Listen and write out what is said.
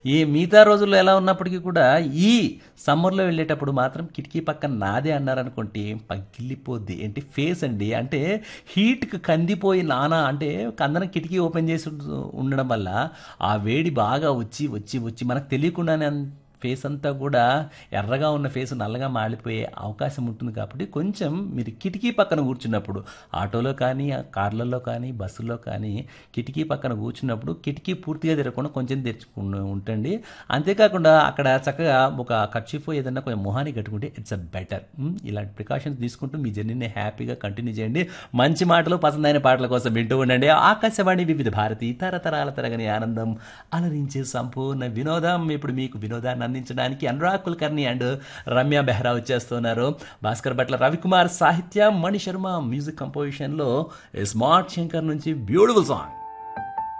ఈ మిగతా రోజుల్లో ఎలా ఉన్నప్పటికీ కూడా ఈ సమ్మర్లో వెళ్ళేటప్పుడు మాత్రం కిటికీ పక్కన నాదే అన్నారనుకోండి పగిలిపోద్ది ఏంటి ఫేస్ అండి అంటే హీట్కి కందిపోయి నానా అంటే కందనం కిటికీ ఓపెన్ చేసి ఉండడం వల్ల ఆ వేడి బాగా వచ్చి వచ్చి వచ్చి మనకు తెలియకుండానే ఫేస్ అంతా కూడా ఎర్రగా ఉన్న ఫేస్ నల్లగా మాడిపోయే అవకాశం ఉంటుంది కాబట్టి కొంచెం మీరు కిటికీ పక్కన కూర్చున్నప్పుడు ఆటోలో కానీ కార్లలో కానీ బస్సులో కానీ కిటికీ పక్కన కూర్చున్నప్పుడు కిటికీ పూర్తిగా తెరవకుండా కొంచెం తెరుచుకుని ఉంటండి అంతేకాకుండా అక్కడ చక్కగా ఒక కర్చీఫ్ ఏదైనా కొంచెం మొహాన్ని కట్టుకుంటే ఇట్స్ అ బెటర్ ఇలాంటి ప్రికాషన్స్ తీసుకుంటూ మీ జర్నీని హ్యాపీగా కంటిన్యూ చేయండి మంచి మాటలు పసందైన పాటల కోసం వింటూ ఉండండి ఆకాశవాణి వివిధ భారతి తరతరాల తరగని ఆనందం అలరించే సంపూర్ణ వినోదం ఇప్పుడు మీకు వినోదాన్ని అందించడానికి అనురాగ్ కుల్కర్ని అండ్ రమ్య బెహ్రా వచ్చేస్తున్నారు భాస్కర్ భట్ల రవికుమార్ సాహిత్య మణి శర్మ మ్యూజిక్ కంపోజిషన్లో స్మార్ట్ శంకర్ నుంచి బ్యూటిఫుల్ సాంగ్